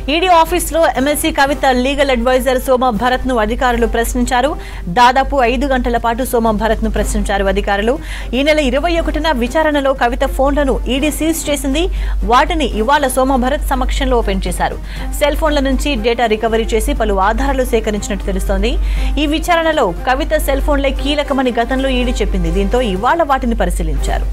ED ఆఫీసులో MLC Kavitha legal advisor Soma Bharat ను అధికారులు ప్రశ్నించారు దాదాపు ఐదు గంటల పాటు సోమ భరత్ ను ప్రశ్నించారు అధికారులు ఈ నెల ఇరవై ఒకటిన విచారణలో కవిత ఫోన్లను ఈడీ సీజ్ చేసింది వాటిని ఇవాళ సోమ భరత్ సమక్షంలో ఓపెన్ చేశారు సెల్ ఫోన్ల నుంచి డేటా రికవరీ చేసి పలు ఆధారాలు సేకరించినట్టు తెలుస్తోంది ఈ విచారణలో కవిత సెల్ ఫోన్లే కీలకమని గతంలో ఈడీ చెప్పింది దీంతో ఇవాళ వాటిని పరిశీలించారు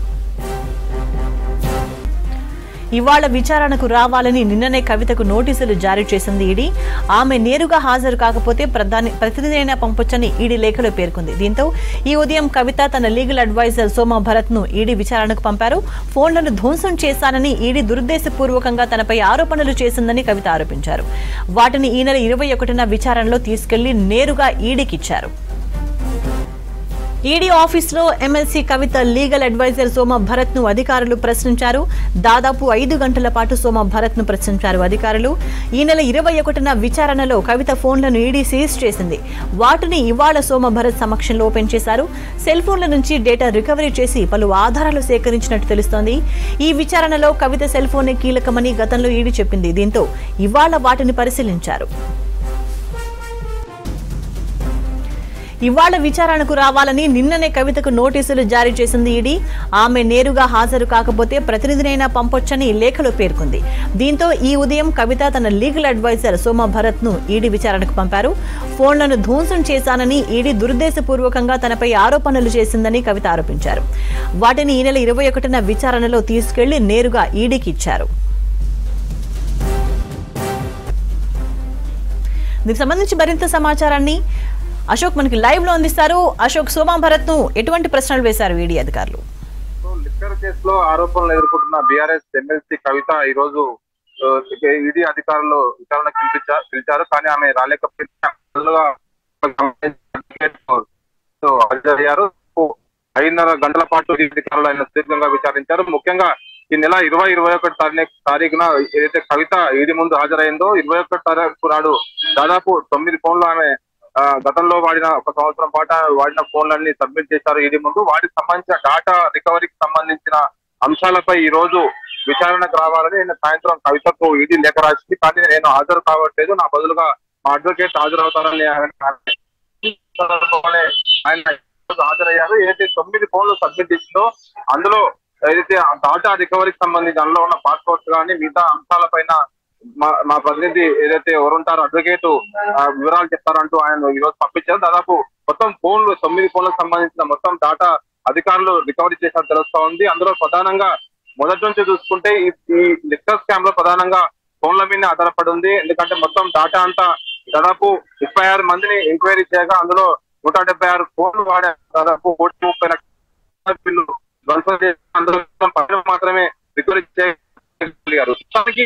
ఇవాళ విచారణకు రావాలని నిన్ననే కవితకు నోటీసులు జారీ చేసింది ఈడీ ఆమె నేరుగా హాజరు కాకపోతే ప్రధాని ప్రతినిధైనా పంపొచ్చని ఈడీ లేఖలో పేర్కొంది దీంతో ఈ ఉదయం కవిత తన లీగల్ అడ్వైజర్ సోమా భరత్ ను ఈడీ విచారణకు పంపారు ఫోన్లను ధ్వంసం చేశానని ఈడీ దురుద్దేశపూర్వకంగా తనపై ఆరోపణలు చేసిందని కవిత ఆరోపించారు వాటిని ఈ నెల ఇరవై ఒకటిన విచారణలో తీసుకెళ్లి నేరుగా ఈడీకి ఇచ్చారు ఈడీ ఆఫీసులో MLC Kavitha legal advisor Soma Bharat ను అధికారులు ప్రశ్నించారు దాదాపు ఐదు గంటల పాటు సోమ భరత్ ను ప్రశ్నించారు అధికారులు ఈ నెల ఇరవై ఒకటిన విచారణలో కవిత ఫోన్లను ఈడీ సీజ్ చేసింది వాటిని ఇవాళ సోమ భరత్ సమక్షంలో ఓపెన్ చేశారు సెల్ ఫోన్ల నుంచి డేటా రికవరీ చేసి పలు ఆధారాలు సేకరించినట్టు తెలుస్తోంది ఈ విచారణలో కవిత సెల్ ఫోనే కీలకమని గతంలో ఈడీ చెప్పింది దీంతో ఇవాళ వాటిని పరిశీలించారు ఇవాళ విచారణకు రావాలని నిన్ననే కవితకు నోటీసులు జారీ చేసింది ఈడీ ఆమె నేరుగా హాజరు కాకపోతే ప్రతినిధినైనా పంపొచ్చని లేఖలో పేర్కొంది దీంతో ఈ ఉదయం కవిత తన లీగల్ అడ్వైజర్ సోమ భరత్ ను ఈడీ విచారణకు పంపారు ఫోన్లను ధ్వంసం చేశానని ఈడీ దురుద్దేశపూర్వకంగా తనపై ఆరోపణలు చేసిందని కవిత ఆరోపించారు వాటిని ఈ నెల ఇరవై ఒకటిన విచారణలో తీసుకెళ్లి నేరుగా ఈడీకి ఇచ్చారు దీనికి సంబంధించి మరింత సమాచారాన్ని అశోక్ మనకి లైవ్ లో అందిస్తారు అశోక్ సోమా భరత్ ను ఎటువంటి ప్రశ్నలు వేశారు ఈడీ అధికారులు సో లిక్కర్ కేసులో ఆరోపణలు ఎదుర్కొంటున్న బీఆర్ఎస్ ఎమ్మెల్సీ కవిత ఈ రోజు ఈడీ అధికారులు విచారణ పిలిపించారు పిలిచారు కానీ ఆమె రాలేకపోయినా బదులుగా సో హాజరయ్యారు సో ఐదున్నర గంటల పాటు ఈ అధికారులు ఆయన సుదీర్ఘంగా విచారించారు ముఖ్యంగా ఈ నెల ఇరవై ఇరవై ఒకటి తారీఖు తారీఖున ఏదైతే కవిత ఈడీ ముందు హాజరైందో ఇరవై ఒకటి తారీఖు నాడు దాదాపు తొమ్మిది ఫోన్లు ఆమె ఆ, గతంలో వాడిన ఒక సంవత్సరం పాటు ఆమె వాడిన ఫోన్లన్నీ సబ్మిట్ చేశారు ఈడీ ముందు వాటికి సంబంధించిన డాటా రికవరీకి సంబంధించిన అంశాలపై ఈ రోజు విచారణకు రావాలని నేను సాయంత్రం కవితకు ఈడీ లేఖ రాసింది కానీ నేను హాజరు కావట్లేదు నా బదులుగా మా అడ్వకేట్ హాజరవుతారని ఆయన ఈ సందర్భంలోనే ఆయన ఈరోజు హాజరయ్యారు ఏదైతే తొమ్మిది ఫోన్లు సబ్మిట్ చేసిందో అందులో ఏదైతే ఆ డాటా రికవరీకి సంబంధించి అందులో ఉన్న పాస్పోర్ట్స్ కానీ మిగతా అంశాలపైన మా మా ప్రతినిధి ఏదైతే ఎవరుంటారో అడ్వకేట్ వివరాలు చెప్తారంటూ ఆయన ఈ రోజు పంపించారు దాదాపు మొత్తం ఫోన్లు తొమ్మిది ఫోన్లకు సంబంధించిన మొత్తం డాటా అధికారులు రికవరీ చేసినట్టు తెలుస్తా ఉంది అందులో ప్రధానంగా మొదటి నుంచి చూసుకుంటే ఈ ఈ లిక్కర్ స్కామ్ లో ప్రధానంగా ఫోన్ల మీద ఆధారపడి ఉంది ఎందుకంటే మొత్తం డాటా అంతా దాదాపు ముప్పై ఆరు మందిని ఎంక్వైరీ చేయగా అందులో నూట డెబ్బై ఆరు ఫోన్లు వాడే దాదాపు కోటి ముప్పై లక్షల బిల్లు ధ్వంసం చేసి అందులో పదిహేను మాత్రమే రికవరీ చేయగలిగారు ప్రస్తుతానికి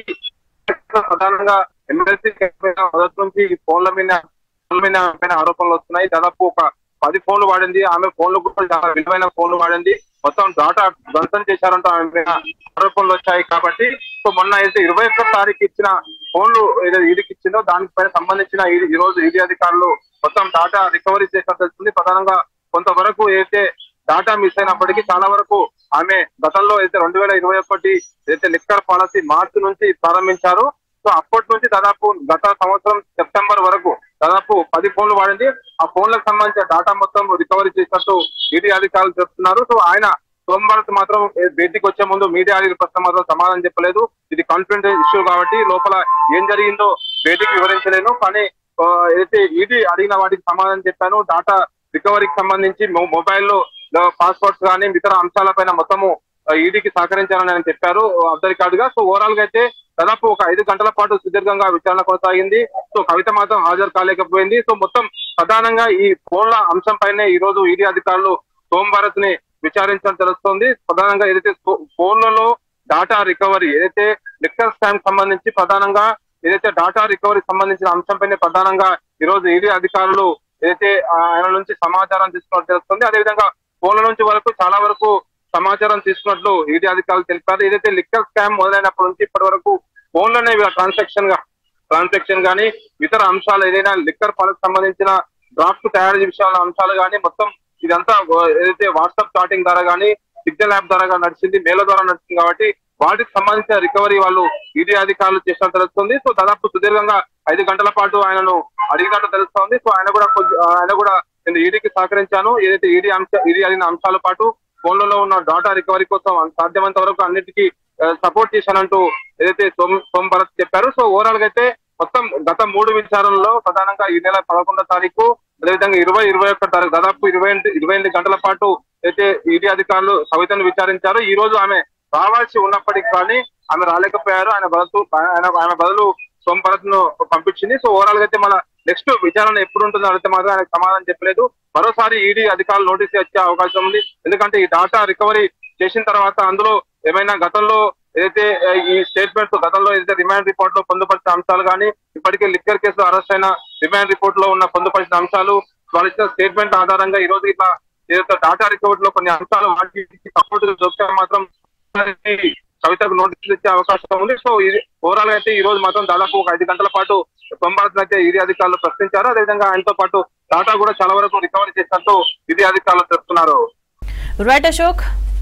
ప్రధానంగా ఎమ్మెల్సీ మొదటి నుంచి ఈ ఫోన్ల మీద ఫోన్ల మీద ఆమె పైన ఆరోపణలు వస్తున్నాయి దాదాపు ఒక పది ఫోన్లు వాడింది ఆమె ఫోన్లు కూడా చాలా విలువైన ఫోన్లు వాడింది మొత్తం డాటా ధ్వంసం చేశారంటూ ఆమె మీద ఆరోపణలు వచ్చాయి కాబట్టి సో మొన్న అయితే ఇరవై ఒక్క తారీఖు ఇచ్చిన ఫోన్లు ఏదో ఈడీకి ఇచ్చిందో దానిపైన సంబంధించిన ఈ- ఈ రోజు ఈడీ అధికారులు మొత్తం డాటా రికవరీ చేసినట్టు తెలుస్తుంది ప్రధానంగా కొంతవరకు అయితే డాటా మిస్ అయినప్పటికీ చాలా వరకు ఆమె గతంలో అయితే రెండు వేల ఇరవై ఒకటి అయితే లిక్కర్ పాలసీ మార్చి నుంచి ప్రారంభించారు సో అప్పటి నుంచి దాదాపు గత సంవత్సరం సెప్టెంబర్ వరకు దాదాపు పది ఫోన్లు వాడింది ఆ ఫోన్లకు సంబంధించిన డాటా మొత్తం రికవరీ చేసినట్టు ఈడీ అధికారులు చెప్తున్నారు సో ఆయన సోమవారం మాత్రం ఏ- భేటీకి వచ్చే ముందు మీడియా అడిగిన ప్రశ్న మాత్రం సమాధానం చెప్పలేదు ఇది కాన్ఫిడెంట్ ఇష్యూ కాబట్టి లోపల ఏం జరిగిందో భేటీకి వివరించలేను కానీ ఆ, ఏదైతే ఈడీ అడిగిన వాటికి సమాధానం చెప్పాను డాటా రికవరీకి సంబంధించి మొ- మొబైల్లో పాస్పోర్ట్స్ కానీ ఇతర అంశాలపైన మొత్తము ఈడీకి సహకరించాలని ఆయన చెప్పారు అబ్ద రికార్డ్ గా సో ఓవరాల్ గా అయితే దాదాపు ఒక ఐదు గంటల పాటు సుదీర్ఘంగా విచారణ కొనసాగింది సో కవిత మాత్రం హాజరు కాలేకపోయింది సో మొత్తం ప్రధానంగా ఈ ఫోన్ల అంశం పైనే ఈ రోజు ఈడీ అధికారులు సోమవారత్ ని విచారించడం తెలుస్తోంది ప్రధానంగా ఏదైతే ఫో- ఫోన్లలో డాటా రికవరీ ఏదైతే లిక్కర్ స్కామ్ సంబంధించి ప్రధానంగా ఏదైతే డాటా రికవరీ సంబంధించిన అంశంపైనే ప్రధానంగా ఈ రోజు ఈడీ అధికారులు ఏదైతే ఆ, ఆయన నుంచి సమాచారం తీసుకున్నట్టు తెలుస్తుంది అదేవిధంగా ఫోన్ల నుంచి వరకు చాలా వరకు సమాచారం తీసుకున్నట్లు ఈడీ అధికారులు తెలిపారు ఏదైతే లిక్కర్ స్కామ్ మొదలైనప్పటి నుంచి ఇప్పటి వరకు ఫోన్లోనే వీళ్ళ ట్రాన్సాక్షన్ గా ట్రాన్సాక్షన్ గానీ ఇతర అంశాలు ఏదైనా లిక్కర్ పాలకు సంబంధించిన డ్రాఫ్ట్ తయారు విషయాల అంశాలు కానీ మొత్తం ఇదంతా ఏదైతే వాట్సాప్ చాటింగ్ ద్వారా కానీ సిగ్నల్ యాప్ ద్వారా నడిచింది మేల ద్వారా నడిచింది కాబట్టి వాటికి సంబంధించిన రికవరీ వాళ్ళు ఈడీ అధికారులు చేసినట్టు తెలుస్తుంది సో దాదాపు సుదీర్ఘంగా ఐదు గంటల పాటు ఆయనను అడిగినట్టు తెలుస్తోంది సో ఆయన కూడా కొంచెం ఆయన కూడా నేను ఈడీకి సహకరించాను ఏదైతే ఈడీ అంశ ఈడీ అడిగిన అంశాల పాటు ఫోన్లలో ఉన్న డాటా రికవరీ కోసం సాధ్యమైనంత వరకు అన్నిటికీ సపోర్ట్ చేశానంటూ ఏదైతే సోమ్ సోమ్ భరత్ చెప్పారు సో ఓవరాల్ గా అయితే మొత్తం గత మూడు విచారణలో ప్రధానంగా ఈ నెల పదకొండో తారీఖు అదేవిధంగా ఇరవై ఇరవై ఒక్క తారీఖు దాదాపు ఇరవై ఎనిమిది ఇరవై ఎనిమిది గంటల పాటు అయితే ఈడీ అధికారులు కవితను విచారించారు ఈ రోజు ఆమె రావాల్సి ఉన్నప్పటికీ కానీ ఆమె రాలేకపోయారు ఆయన బదులు ఆయన ఆమె బదులు సోమ్ భరత్ ను పంపించింది సో ఓవరాల్ గా అయితే మన నెక్స్ట్ విచారణ ఎప్పుడు ఉంటుందో అడిగితే మాత్రం ఆయనకు సమాధానం చెప్పలేదు మరోసారి ఈడీ అధికారులు నోటీస్ వచ్చే అవకాశం ఉంది ఎందుకంటే ఈ డాటా రికవరీ చేసిన తర్వాత అందులో ఏమైనా గతంలో ఏదైతే ఆ, ఈ స్టేట్మెంట్స్ గతంలో ఏదైతే రిమాండ్ రిపోర్ట్ లో పొందుపరిచిన అంశాలు కానీ ఇప్పటికే లిక్కర్ కేసులో అరెస్ట్ అయిన రిమాండ్ రిపోర్ట్ లో ఉన్న పొందుపరిచిన అంశాలు వాళ్ళు ఇచ్చిన స్టేట్మెంట్ ఆధారంగా ఈ రోజు ఇట్లా ఏదైతే డాటా రికవరీ లో కొన్ని అంశాలు వాటికి సపోర్ట్ దొరికితే మాత్రం కవితకు నోటీసులు ఇచ్చే అవకాశం ఉంది సో ఇది ఓవరాల్ గా అయితే ఈ రోజు మాత్రం దాదాపు ఒక ఐదు గంటల పాటు సోమవారం అయితే ఈడీ అధికారులు ప్రశ్నించారు అదేవిధంగా ఆయనతో పాటు డాటా కూడా చాలా వరకు రికవరీ చేసినట్టు ఈడీ అధికారులు చెప్తున్నారు రైట్ అశోక్